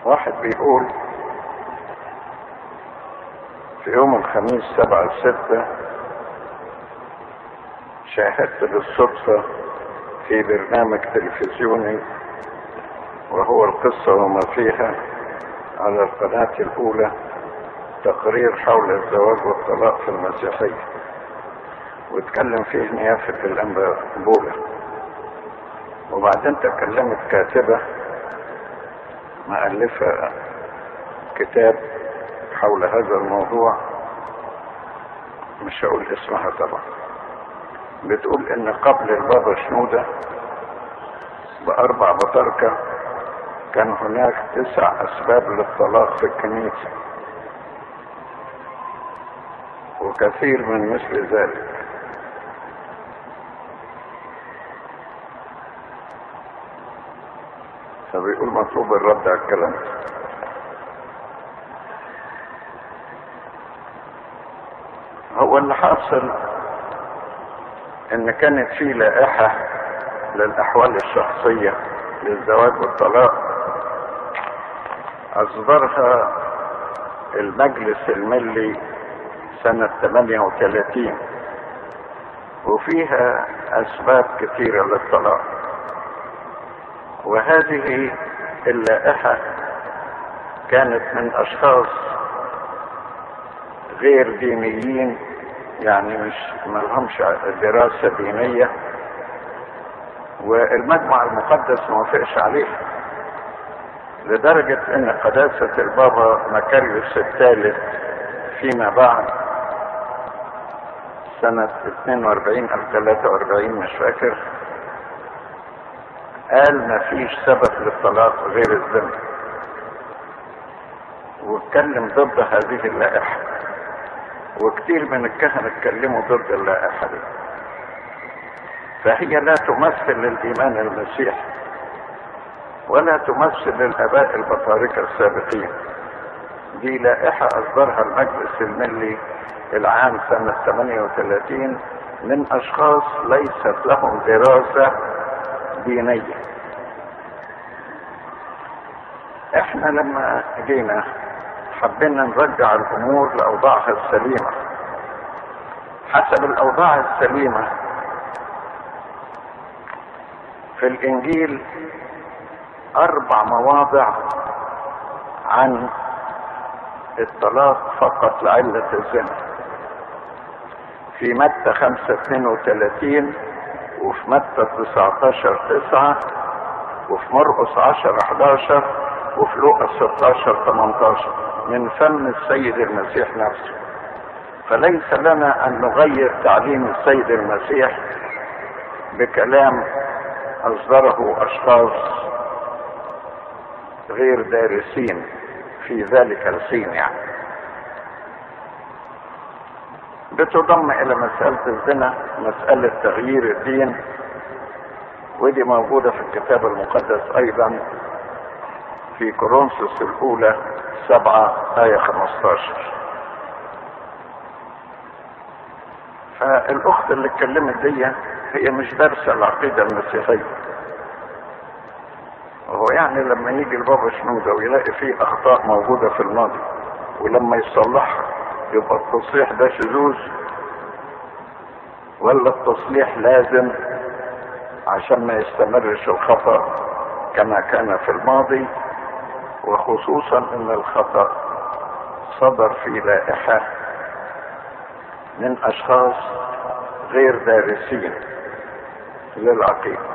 واحد بيقول في يوم الخميس سبعة ستة شاهدت بالصدفة في برنامج تلفزيوني وهو القصة وما فيها على القناة الأولى تقرير حول الزواج والطلاق في المسيحية واتكلم فيه نيافة الأنبا بولا وبعدين تكلمت كاتبة مؤلفة كتاب حول هذا الموضوع مش هقول اسمها طبعا بتقول ان قبل البابا شنودة باربع بطاركة كان هناك تسع اسباب للطلاق في الكنيسة وكثير من مثل ذلك فبيقول مطلوب الرد على الكلام ده هو اللي حاصل ان كانت في لائحة للاحوال الشخصية للزواج والطلاق اصدرها المجلس الملي سنة 38 وفيها اسباب كثيرة للطلاق وهذه اللائحة كانت من اشخاص غير دينيين يعني مش ما لهمش دراسة دينية والمجمع المقدس ما وافقش عليها لدرجة ان قداسة البابا مكاريوس الثالث فيما بعد سنة 42 او 43 مش فاكر قال ما فيش سبب للطلاق غير الذنب واتكلم ضد هذه اللائحة وكثير من الكهنة اتكلموا ضد اللائحة دي فهي لا تمثل الإيمان المسيحي ولا تمثل الآباء البطاركة السابقين دي لائحة أصدرها المجلس الملي العام سنة 38 من أشخاص ليست لهم دراسة دينية احنا لما جينا حبينا نرجع الامور لاوضاعها السليمه حسب الاوضاع السليمه في الانجيل اربع مواضع عن الطلاق فقط لعلة الزنا في متى 5 32 وفي متى 19 9 وفي مرقس 10 11 وفي لوقا 16 18 من فم السيد المسيح نفسه فليس لنا ان نغير تعليم السيد المسيح بكلام اصدره اشخاص غير دارسين في ذلك السين يعني بتضم الى مسألة الزنا مسألة تغيير الدين ودي موجودة في الكتاب المقدس ايضا في كورنثوس الاولى سبعة آية 15 فالأخت اللي اتكلمت دي هي مش دارسة العقيدة المسيحية وهو يعني لما يجي البابا شنودة ويلاقي فيه أخطاء موجودة في الماضي ولما يصلحها يبقى التصليح ده شذوذ ولا التصليح لازم عشان ما يستمرش الخطأ كما كان في الماضي وخصوصا ان الخطأ صدر في لائحة من اشخاص غير دارسين للعقيدة